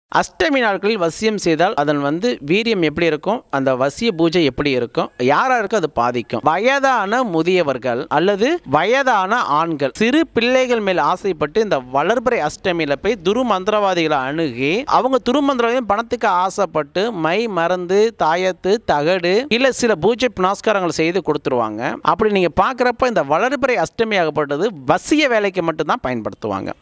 அஷ்டமி நாட்களில் வசியம் செய்தால் அதன் வந்து வீரியம் எப்படி இருக்கும் அந்த வசிய பூஜை எப்படி இருக்கும் யாராருக்கு அது பாதிக்கும் வயதான முதியவர்கள் அல்லது வயதான ஆண்கள் சிறு பிள்ளைகள் மேல் ஆசைப்பட்டு இந்த வளர்பிறை அஷ்டமியில போய் துரு மந்திரவாதிகளை அணுகி அவங்க துரு மந்திரவாதிகள் பணத்துக்கு ஆசைப்பட்டு மை மறந்து தாயத்து தகடு இல்ல சில பூஜை புனஸ்காரங்கள் செய்து கொடுத்துருவாங்க அப்படி நீங்க பார்க்குறப்ப இந்த வளர்பிறை அஷ்டமி ஆகப்பட்டது வசிய வேலைக்கு மட்டும்தான் பயன்படுத்துவாங்க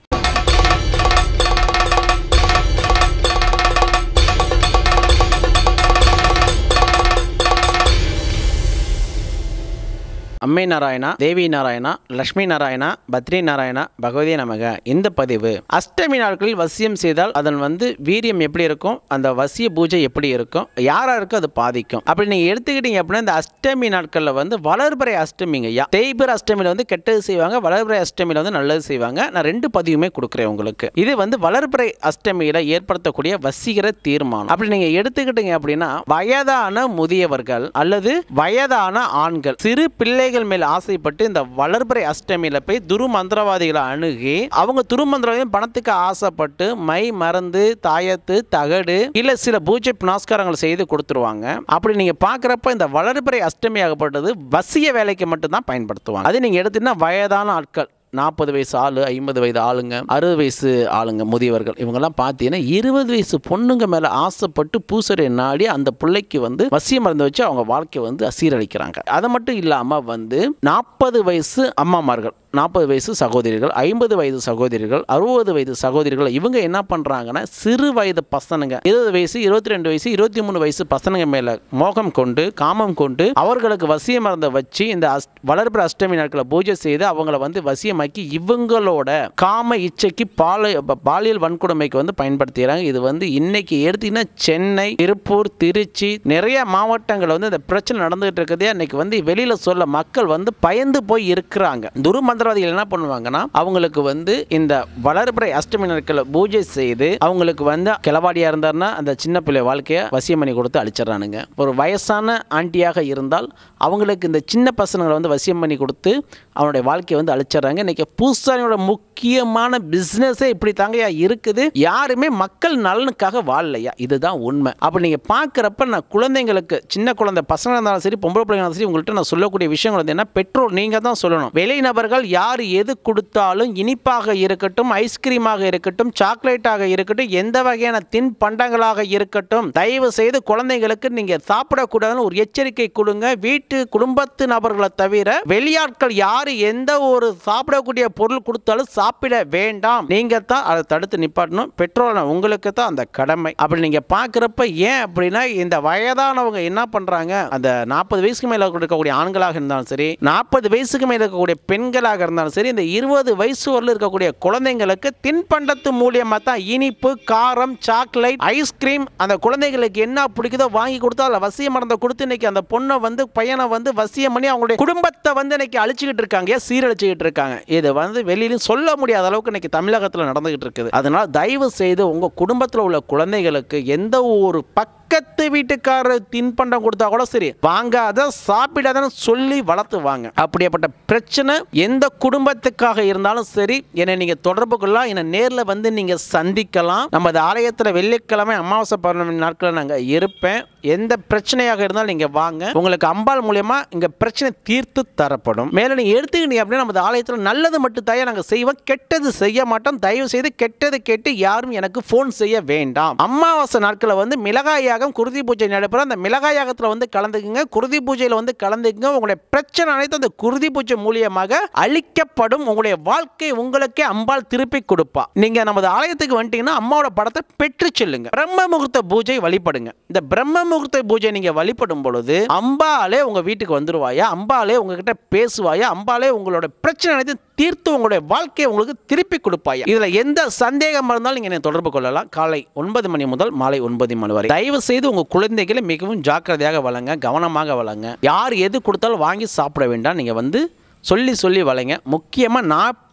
அம்மை நாராயணா தேவி நாராயணா லக்ஷ்மி நாராயணா பத்ரி நாராயணா பகவதி நமக இந்த பதிவு அஷ்டமி நாட்களில் வசியம் செய்தால் அதன் வந்து வீரியம் எப்படி இருக்கும் அந்த வசிய பூஜை எப்படி இருக்கும் யாராருக்கு அது பாதிக்கும் அப்படி நீங்கள் எடுத்துக்கிட்டீங்க அப்படின்னா இந்த அஷ்டமி நாட்களில் வந்து வளர்பிறை அஷ்டமிங்க ஐயா தேய்பிற அஷ்டமியில் வந்து கெட்டது செய்வாங்க வளர்பிறை அஷ்டமியில் வந்து நல்லது செய்வாங்க நான் ரெண்டு பதிவுமே கொடுக்குறேன் உங்களுக்கு இது வந்து வளர்பிறை அஷ்டமியில் ஏற்படுத்தக்கூடிய வசீகர தீர்மானம் அப்படி நீங்கள் எடுத்துக்கிட்டீங்க அப்படின்னா வயதான முதியவர்கள் அல்லது வயதான ஆண்கள் சிறு பிள்ளைகள் மேல் ஆசைப்பட்டு இந்த வளர்பிறை அஷ்டமியில போய் துரு மந்திரவாதிகளை அணுகி அவங்க துரு மந்திரவாதிகள் பணத்துக்கு ஆசைப்பட்டு மை மறந்து தாயத்து தகடு இல்ல சில பூஜை புனஸ்காரங்கள் செய்து கொடுத்துருவாங்க அப்படி நீங்க பார்க்குறப்ப இந்த வளர்பிறை அஷ்டமி ஆகப்பட்டது வசிய வேலைக்கு மட்டும்தான் பயன்படுத்துவாங்க அது நீங்க எடுத்தீங்கன்னா வயதான ஆட்கள் நாற்பது வயசு ஆளு ஐம்பது வயது ஆளுங்க அறுபது வயசு ஆளுங்க முதியவர்கள் இவங்கெல்லாம் பார்த்தீங்கன்னா இருபது வயசு பொண்ணுங்க மேலே ஆசைப்பட்டு பூசரை நாடி அந்த பிள்ளைக்கு வந்து வசிய மருந்து வச்சு அவங்க வாழ்க்கையை வந்து சீரழிக்கிறாங்க அது மட்டும் இல்லாமல் வந்து நாற்பது வயசு அம்மாமார்கள் நாற்பது வயசு சகோதரிகள் ஐம்பது வயது சகோதரிகள் அறுபது வயது சகோதரிகள் இவங்க என்ன பண்ணுறாங்கன்னா சிறு வயது பசனுங்க இருபது வயசு இருபத்தி ரெண்டு வயசு இருபத்தி மூணு வயசு பசனுங்க மேலே மோகம் கொண்டு காமம் கொண்டு அவர்களுக்கு வசிய மருந்தை வச்சு இந்த அஸ் வளர்பிற அஷ்டமி நாட்களை பூஜை செய்து அவங்கள வந்து வசியமாக்கி இவங்களோட காம இச்சைக்கு பால பாலியல் வன்கொடுமைக்கு வந்து பயன்படுத்துகிறாங்க இது வந்து இன்னைக்கு எடுத்தீங்கன்னா சென்னை திருப்பூர் திருச்சி நிறைய மாவட்டங்கள் வந்து இந்த பிரச்சனை நடந்துகிட்டு இருக்குதே அன்னைக்கு வந்து வெளியில சொல்ல மக்கள் வந்து பயந்து போய் இருக்கிறாங்க துரு மந்திரவாதிகள் என்ன பண்ணுவாங்கன்னா அவங்களுக்கு வந்து இந்த வளர்பிறை அஷ்டமி நாட்களை பூஜை செய்து அவங்களுக்கு வந்து கிளவாடியா இருந்தாருன்னா அந்த சின்ன பிள்ளை வாழ்க்கையை வசியம் பண்ணி கொடுத்து அழிச்சிடறானுங்க ஒரு வயசான ஆண்டியாக இருந்தால் அவங்களுக்கு இந்த சின்ன பசங்களை வந்து வசியம் பண்ணி கொடுத்து அவனுடைய வாழ்க்கையை வந்து அழிச்சிடுறாங்க இன்னைக்கு பூசாரியோட முக்கியமான பிஸ்னஸே இப்படி தாங்கயா இருக்குது யாருமே மக்கள் நலனுக்காக வாழலையா இதுதான் உண்மை அப்போ நீங்கள் பார்க்குறப்ப நான் குழந்தைங்களுக்கு சின்ன குழந்தை பசங்க இருந்தாலும் சரி பொம்பளை பிள்ளைங்க இருந்தாலும் சரி உங்கள்கிட்ட நான் சொல்லக்கூடிய விஷயங்கள் வந்து என்ன பெட்ரோல் நீங்கள் தான் சொல்லணும் வெளிநபர்கள் யார் எது கொடுத்தாலும் இனிப்பாக இருக்கட்டும் ஐஸ்கிரீமாக இருக்கட்டும் சாக்லேட்டாக இருக்கட்டும் எந்த வகையான தின் பண்டங்களாக இருக்கட்டும் தயவு செய்து குழந்தைங்களுக்கு நீங்கள் சாப்பிடக்கூடாதுன்னு ஒரு எச்சரிக்கை கொடுங்க வீட்டு குடும்பத்து நபர்களை தவிர வெளியாட்கள் யார் எந்த ஒரு சாப்பிடக்கூடிய பொருள் கொடுத்தாலும் சாப்பிட வேண்டாம் நீங்க தான் அதை தடுத்து நிப்பாட்டணும் பெட்ரோல் உங்களுக்கு தான் அந்த கடமை அப்படி நீங்க பார்க்குறப்ப ஏன் அப்படின்னா இந்த வயதானவங்க என்ன பண்றாங்க அந்த நாற்பது வயசுக்கு மேல இருக்கக்கூடிய ஆண்களாக இருந்தாலும் சரி நாற்பது வயசுக்கு மேல இருக்கக்கூடிய பெண்களாக இருந்தாலும் சரி இந்த இருபது வயசு வரல இருக்கக்கூடிய குழந்தைங்களுக்கு தின்பண்டத்து மூலியமா தான் இனிப்பு காரம் சாக்லேட் ஐஸ்கிரீம் அந்த குழந்தைகளுக்கு என்ன பிடிக்குதோ வாங்கி கொடுத்தா அதில் வசிய மருந்தை கொடுத்து இன்னைக்கு அந்த பொண்ணை வந்து பையனை வந்து வசியம் பண்ணி அவங்களுடைய குடும்பத்தை வந்து இன்னைக்கு அழிச்சுக்கிட்டு இருக்காங்க சீரழிச்சுக்கிட்டு இருக்காங்க இது வந்து வெளியிலும் சொல்ல முடியாத அளவுக்கு இன்னைக்கு தமிழகத்தில் நடந்துகிட்டு இருக்குது அதனால தயவு செய்து உங்க குடும்பத்தில் உள்ள குழந்தைகளுக்கு எந்த ஒரு பக்கத்து வீட்டுக்காரர் தின்பண்டம் கொடுத்தா கூட சரி வாங்காத சாப்பிடாதன்னு சொல்லி வளர்த்து வாங்க அப்படிப்பட்ட பிரச்சனை எந்த குடும்பத்துக்காக இருந்தாலும் சரி என்னை நீங்க தொடர்பு கொள்ளலாம் என்னை நேரில் வந்து நீங்க சந்திக்கலாம் நமது ஆலயத்தில் வெள்ளிக்கிழமை அமாவாசை பௌர்ணமி நாட்களில் நாங்கள் இருப்பேன் எந்த பிரச்சனையாக இருந்தாலும் நீங்க வாங்க உங்களுக்கு அம்பாள் மூலியமா இங்க பிரச்சனை தீர்த்து தரப்படும் மேல நீங்க எடுத்துக்கிட்டீங்க அப்படின்னா நமது ஆலயத்தில் நல்லது மட்டும் தாயா நாங்கள் செய்வோம் கெட்டது செய்ய மாட்டோம் தயவு செய்து கெட்டது கேட்டு யாரும் எனக்கு ஃபோன் செய்ய வேண்டாம் அமாவாசை நாட்களில் வந்து மிளகாய் யாகம் குருதி பூஜை நடைபெறும் அந்த மிளகாய் யாகத்தில் வந்து கலந்துக்குங்க குருதி பூஜையில் வந்து கலந்துக்குங்க உங்களுடைய பிரச்சனை அனைத்து அந்த குருதி பூஜை மூலியமாக அழிக்கப்படும் உங்களுடைய வாழ்க்கை உங்களுக்கே அம்பாள் திருப்பி கொடுப்பா நீங்க நமது ஆலயத்துக்கு வந்துட்டீங்கன்னா அம்மாவோட படத்தை பெற்று செல்லுங்க பிரம்ம முகூர்த்த பூஜை வழிபடுங்க இந்த பிரம்ம முகூர்த்த பூஜை நீங்க வழிபடும் பொழுது அம்பாலே உங்க வீட்டுக்கு வந்துருவாயா அம்பாலே உங்ககிட்ட பேசுவாயா அம்பாலே உங்களோட பிரச்சனை அனைத்து தீர்த்து உங்களுடைய வாழ்க்கையை உங்களுக்கு திருப்பி கொடுப்பாயா இதுல எந்த சந்தேகம் இருந்தாலும் நீங்க என்னை தொடர்பு கொள்ளலாம் காலை ஒன்பது மணி முதல் மாலை ஒன்பது மணி வரை தயவு செய்து உங்க குழந்தைகளை மிகவும் ஜாக்கிரதையாக வளங்க கவனமாக வளங்க யார் எது கொடுத்தாலும் வாங்கி சாப்பிட வேண்டாம் நீங்க வந்து சொல்லி சொல்லி வளைங்க முக்கியமாக நாற்பது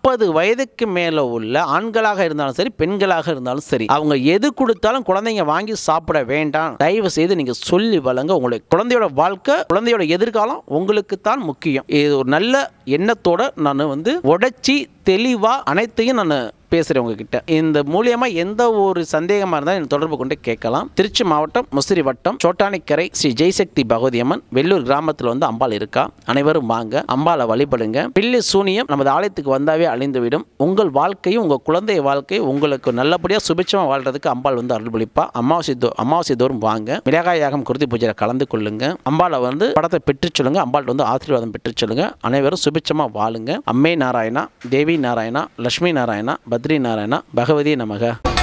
நாற்பது வயதுக்கு மேலே உள்ள ஆண்களாக இருந்தாலும் சரி பெண்களாக இருந்தாலும் சரி அவங்க எது கொடுத்தாலும் குழந்தைங்க வாங்கி சாப்பிட வேண்டாம் தயவு செய்து நீங்க சொல்லி வழங்க உங்களுக்கு குழந்தையோட வாழ்க்கை குழந்தையோட எதிர்காலம் உங்களுக்கு தான் முக்கியம் இது ஒரு நல்ல எண்ணத்தோட நான் வந்து உடைச்சி தெளிவா அனைத்தையும் நான் பேசுகிறேன் உங்ககிட்ட இந்த மூலியமா எந்த ஒரு சந்தேகமாக இருந்தாலும் எனக்கு தொடர்பு கொண்டு கேட்கலாம் திருச்சி மாவட்டம் முசிறி வட்டம் சோட்டானிக்கரை ஸ்ரீ ஜெய்சக்தி பகவதி அம்மன் வெள்ளூர் கிராமத்தில் வந்து அம்பாள் இருக்கா அனைவரும் வாங்க அம்பாளை வழிபடுங்க பில்லி சூனியம் நமது ஆலயத்துக்கு வந்தாவே அழிந்துவிடும் உங்கள் வாழ்க்கையும் உங்கள் குழந்தை வாழ்க்கை உங்களுக்கு நல்லபடியாக சுபிட்சமாக வாழ்றதுக்கு அம்பாள் வந்து அருள்பளிப்பா அமாவாசை தோ அமாவாசை தோறும் வாங்க மிளகாய் யாகம் குருதி பூஜையில் கலந்து கொள்ளுங்க அம்பாளை வந்து படத்தை பெற்று சொல்லுங்க அம்பாள்கிட்ட வந்து ஆசீர்வாதம் பெற்று சொல்லுங்க அனைவரும் சுபிட்சமாக வாழுங்க அம்மே நாராயணா தேவி நாராயணா லட்சுமி நாராயணா பத்ரி நாராயணா பகவதி நமக